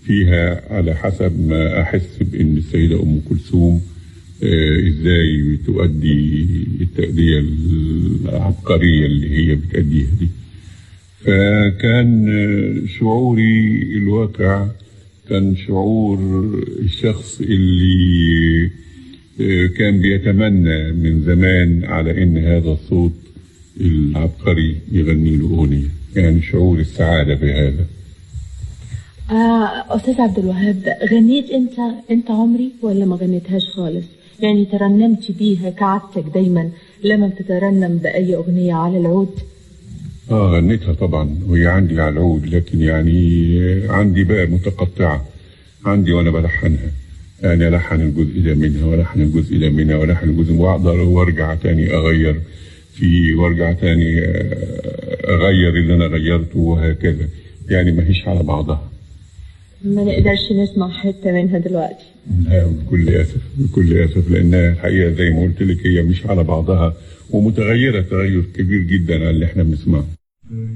فيها على حسب ما أحس بأن السيدة أم كلثوم آه، إزاي تؤدي التأدية العبقرية اللي هي بتأديها دي فكان آه، شعوري الواقع كان شعور الشخص اللي آه، كان بيتمنى من زمان على ان هذا الصوت العبقري يغني له اغنيه يعني شعور السعاده بهذا آه أستاذ عبد الوهاب غنيت أنت أنت عمري ولا ما غنيتهاش خالص؟ يعني ترنمت بيها كعادتك دايما لما بتترنم بأي أغنية على العود اه غنيتها طبعا وهي عندي على العود لكن يعني آه، عندي بقى متقطعه عندي وانا بلحنها يعني الحن الجزء ده منها والحن الجزء ده منها والحن الجزء واقدر وارجع تاني اغير فيه وارجع تاني آه، اغير اللي انا غيرته وهكذا يعني ما هيش على بعضها ما نقدرش نسمع حتة منها دلوقتي لا، بكل اسف بكل اسف لانها الحقيقه زي ما قلت لك هي مش على بعضها ومتغيره تغير كبير جدا عن اللي احنا بنسمعه